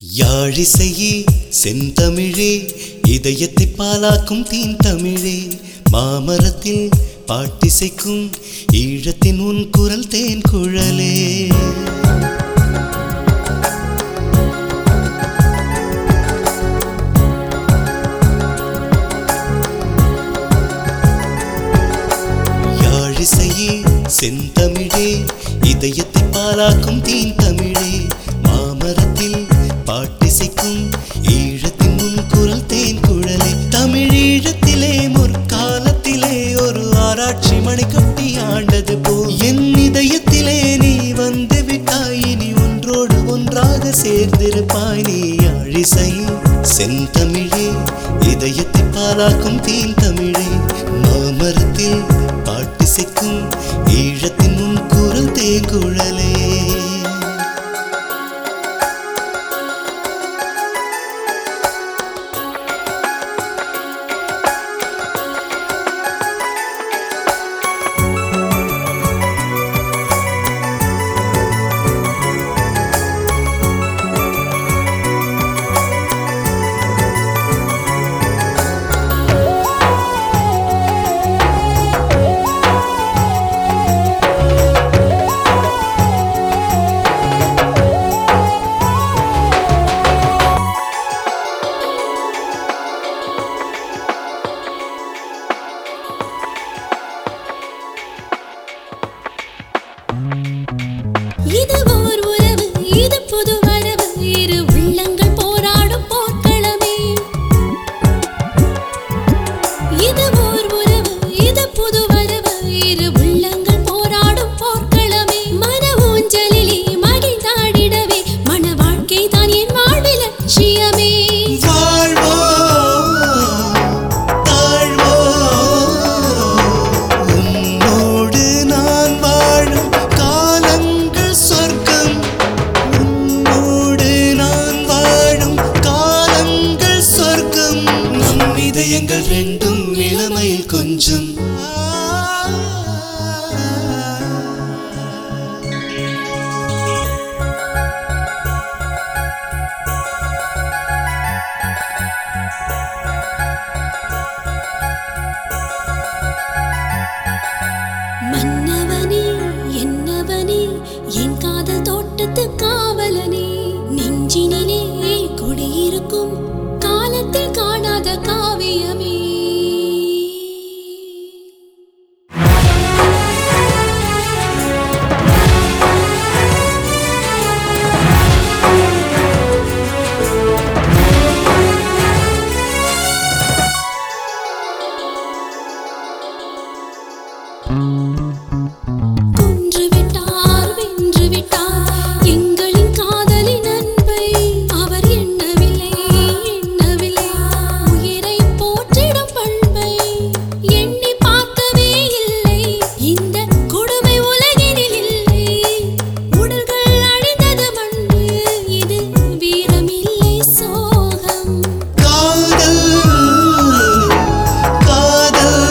யாழிசையே செந்தமிழே இதயத்தை பாலாக்கும் தீன் தமிழே மாமரத்தில் பாட்டிசைக்கும் ஈழத்தின் உன் குரல் தேன் குழலே யாழிசையே செந்தமிழே இதயத்தை பாலாக்கும் தீன் தமிழே மாமரத்தில் பாட்டிசைக்கும் ஈழத்தின் முன் குரல் தேன் குழலே தமிழீழத்திலே முற்காலத்திலே ஒரு ஆராய்ச்சி மணி கட்டி ஆண்டது போ என் இதயத்திலே நீ வந்து விட்டாய் இனி ஒன்றோடு ஒன்றாக சேர்ந்திருப்பாய் நீ யாழிசையே செந்தமிழே இதயத்தை பாலாக்கும் தீன் தமிழே மாமரத்தில் பாட்டிசைக்கும் ஈழத்தின் முன் குரல் தேங்குழலே இது ஓர் உறவு இது புது வரவு இரு உள்ளங்கள் போராடும் போர்க்களமே இது ஓர் உறவு இது புது வரவு இரு உள்ளங்கள் போராடும் போர்க்களமே மன ஊஞ்சலிலே மகிழ்ந்தாடிடவே மன வாழ்க்கை தான் என் வாழ்வில் லட்சியமே வாழ்வோ தாழ்வோ உன்னோடு நான் வாழும் காலங்கள் சொர்க்கம் உன்னோடு நான் வாழும் காலங்கள் சொர்க்கம் நம் இதயங்கள் ரெண்டும் இளமையில் கொஞ்சம் மன்னவனே என்னவனே என் காதல் தோட்டத்து காவலனே நெஞ்சினிலே குடியிருக்கும் காலத்தில் காணாத காவியமே கொன்று விட்டார் வென்று விட்டார் எங்களின் காதலின் அன்பை அவர் எண்ணவில்லை எண்ணவில்லை உயிரை போற்றிடும் பண்பை எண்ணி பார்க்கவே இல்லை இந்த கொடுமை உலகினில் இல்லை உடல்கள் அழிந்தது மண்ணு இது வீரமில்லை சோகம் காதல் காதல்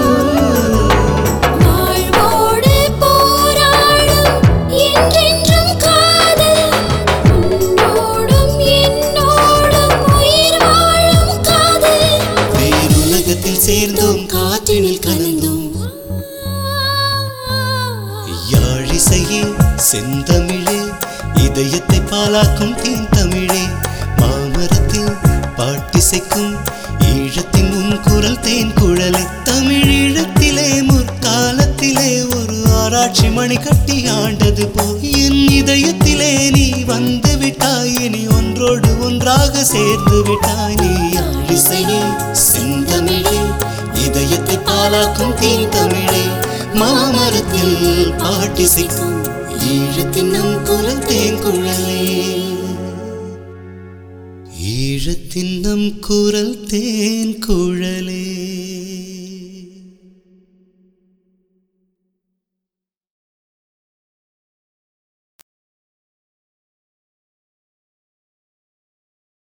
வாழ்வோடு போராடும் என்றென்றும் காதல் உன்னோடும் என்னோடும் உயிர் வாழும் காதல் வேறுலகத்தில் சேர்ந்தோம் காற்றினில் கலந்தோம் யாழிசையே செந்தமிழே இதயத்தை பாலாக்கும் தீன் தமிழே மாமரத்தில் பாட்டிசைக்கும் ஈழத்தின் உன் குரல் தேன் குழலை தமிழீழத்திலே முற்காலத்திலே ஒரு ஆராய்ச்சி மணி கட்டி ஆண்டது போ என் இதயத்திலே நீ வந்து விட்டாய் இனி ஒன்றோடு ஒன்றாக சேர்ந்து விட்டாய் நீ யாழிசையே செந்தமிழே இதயத்தை பாலாக்கும் தீன் தமிழே மாமரத்தில் பாட்டிசைக்கும் ஈழத்தின் நம் குரல் தேங்குழலே ஈழத்தின் நம் குரல் தேன் குழலே